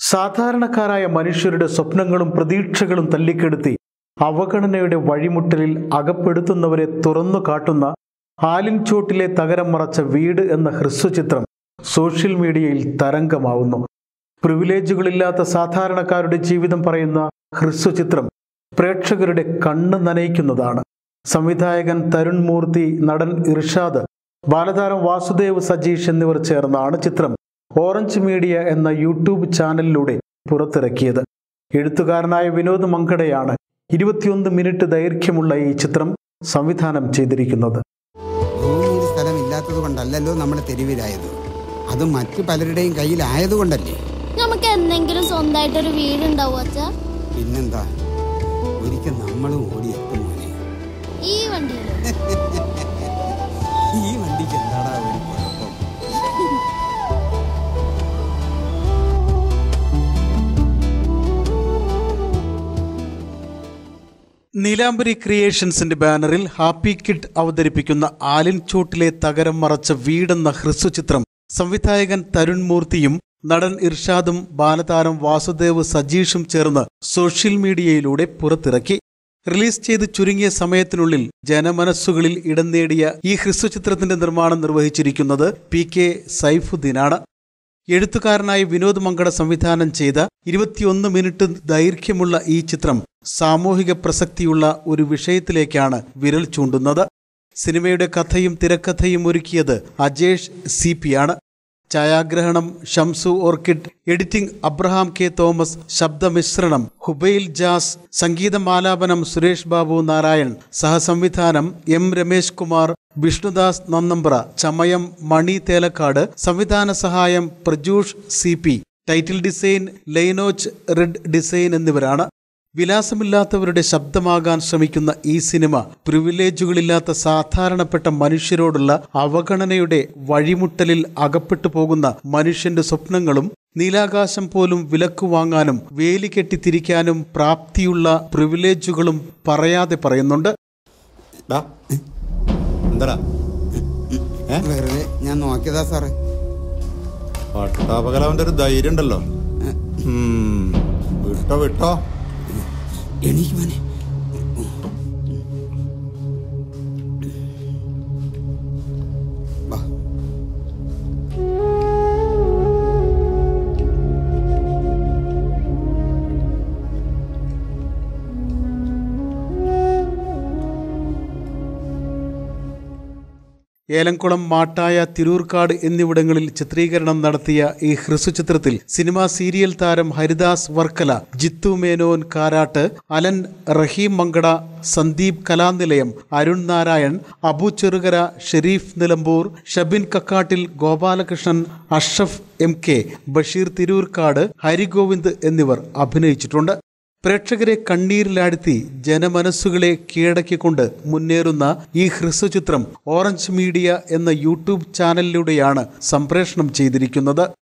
സാധാരണക്കാരായ മനുഷ്യരുടെ സ്വപ്നങ്ങളും പ്രതീക്ഷകളും തല്ലിക്കെടുത്തി അവഗണനയുടെ വഴിമുട്ടലിൽ അകപ്പെടുത്തുന്നവരെ തുറന്നു കാട്ടുന്ന ആലിൻചോട്ടിലെ തകരം മറച്ച വീട് എന്ന ഹ്രസ്വചിത്രം സോഷ്യൽ മീഡിയയിൽ തരംഗമാവുന്നു പ്രിവിലേജുകളില്ലാത്ത സാധാരണക്കാരുടെ ജീവിതം പറയുന്ന ഹ്രസ്വചിത്രം പ്രേക്ഷകരുടെ കണ്ണ് നനയിക്കുന്നതാണ് സംവിധായകൻ തരുൺ മൂർത്തി നടൻ ഇർഷാദ് ബാലതാരം വാസുദേവ് സജീഷ് എന്നിവർ ചേർന്നാണ് ചിത്രം ഓറഞ്ച് മീഡിയ എന്ന യൂട്യൂബ് ചാനലിലൂടെ പുറത്തിറക്കിയത് എഴുത്തുകാരനായ വിനോദ് മങ്കടയാണ് ഇരുപത്തിയൊന്ന് മിനിറ്റ് ദൈർഘ്യമുള്ള ഈ ചിത്രം സംവിധാനം ചെയ്തിരിക്കുന്നത് ഭൂമിയിൽ സ്ഥലമില്ലാത്തത് കൊണ്ടല്ലല്ലോ നമ്മൾ തെരുവിലായത് അത് മറ്റു പലരുടെയും കയ്യിലായതുകൊണ്ടല്ലേ നമുക്ക് എന്തെങ്കിലും സ്വന്തമായിട്ടൊരു വീടുണ്ടാവും അച്ഛാ പിന്നെന്താ ഒരിക്കൽ നമ്മളും ഓടിയെത്തും മോനെ ഈ വണ്ടിയിൽ ഈ വണ്ടിക്ക് എന്താടാ ഒരു കുഴപ്പം നീലാംബരി ക്രിയേഷൻസിന്റെ ബാനറിൽ ഹാപ്പി കിഡ് അവതരിപ്പിക്കുന്ന ആലിൻചോട്ടിലെ തകരം മറച്ച വീടെന്ന ഹ്രസ്വചിത്രം സംവിധായകൻ തരുൺ മൂർത്തിയും നടൻ ഇർഷാദും ബാലതാരം വാസുദേവ് സജീഷും ചേർന്ന് സോഷ്യൽ മീഡിയയിലൂടെ പുറത്തിറക്കി റിലീസ് ചെയ്ത് ചുരുങ്ങിയ സമയത്തിനുള്ളിൽ ജനമനസ്സുകളിൽ ഇടം നേടിയ ഈ ഹ്രസ്വചിത്രത്തിന്റെ നിർമ്മാണം നിർവഹിച്ചിരിക്കുന്നത് പി കെ സൈഫുദ്ദീനാണ് എഴുത്തുകാരനായ വിനോദ് മങ്കട സംവിധാനം ചെയ്ത ഇരുപത്തിയൊന്ന് മിനിറ്റ് ദൈർഘ്യമുള്ള ഈ ചിത്രം സാമൂഹിക പ്രസക്തിയുള്ള ഒരു വിഷയത്തിലേക്കാണ് വിരൽ ചൂണ്ടുന്നത് സിനിമയുടെ കഥയും തിരക്കഥയും ഒരുക്കിയത് അജേഷ് സി ആണ് ഛായാഗ്രഹണം Shamsu Orchid editing Abraham K Thomas ശബ്ദമിശ്രണം ഹുബൈൽ ജാസ് സംഗീതമാലാപനം സുരേഷ് ബാബു നാരായൺ സഹസംവിധാനം എം രമേശ് കുമാർ വിഷ്ണുദാസ് നന്നമ്പ്ര ചമയം മണി തേലക്കാട് സംവിധാന സഹായം Prajush C P title design ലൈനോച്ച് റെഡ് ഡിസൈൻ എന്നിവരാണ് വിലാസമില്ലാത്തവരുടെ ശബ്ദമാകാൻ ശ്രമിക്കുന്ന ഈ സിനിമ പ്രിവിലേജുകളില്ലാത്ത സാധാരണപ്പെട്ട മനുഷ്യരോടുള്ള അവഗണനയുടെ വഴിമുട്ടലിൽ അകപ്പെട്ടു പോകുന്ന മനുഷ്യന്റെ സ്വപ്നങ്ങളും നീലാകാശം പോലും വിലക്കു വാങ്ങാനും വേലി കെട്ടിത്തിരിക്കാനും പ്രാപ്തിയുള്ള പ്രിവിലേജുകളും പറയാതെ പറയുന്നുണ്ട് ഡാ എന്താടാ ഏ വെറുതെ ഞാൻ നോക്കിയതാ സാറേ പട്ടാപകലവന്റെ ഒരു ധൈര്യം ഉണ്ടല്ലോ ഉം, വിട്ടോ വിട്ടോ എണീക്ക് മോനെ വാ ഏലംകുളം മാട്ടായ തിരൂർക്കാട് എന്നിവിടങ്ങളിൽ ചിത്രീകരണം നടത്തിയ ഈ ഹ്രസ്വചിത്രത്തിൽ സിനിമാ സീരിയൽ താരം Haridas Varkala Jithu Menon Karat Alan Rahim Mankada Sandeep Kalanilayam Arun Narayan Abu Cherukara Sharif Nilambur Shabin Kakkattil Gopalakrishnan Ashraf M K Basheer Tirurkad Harigovind എന്നിവർ അഭിനയിച്ചിട്ടുണ്ട് പ്രേക്ഷകരെ കണ്ണീരിലാഴ്ത്തി ജനമനസ്സുകളെ കീഴടക്കിക്കൊണ്ട് മുന്നേറുന്ന ഈ ഹ്രസ്വചിത്രം ഓറഞ്ച് മീഡിയ എന്ന യൂട്യൂബ് ചാനലിലൂടെയാണ് സംപ്രേഷണം ചെയ്തിരിക്കുന്നത്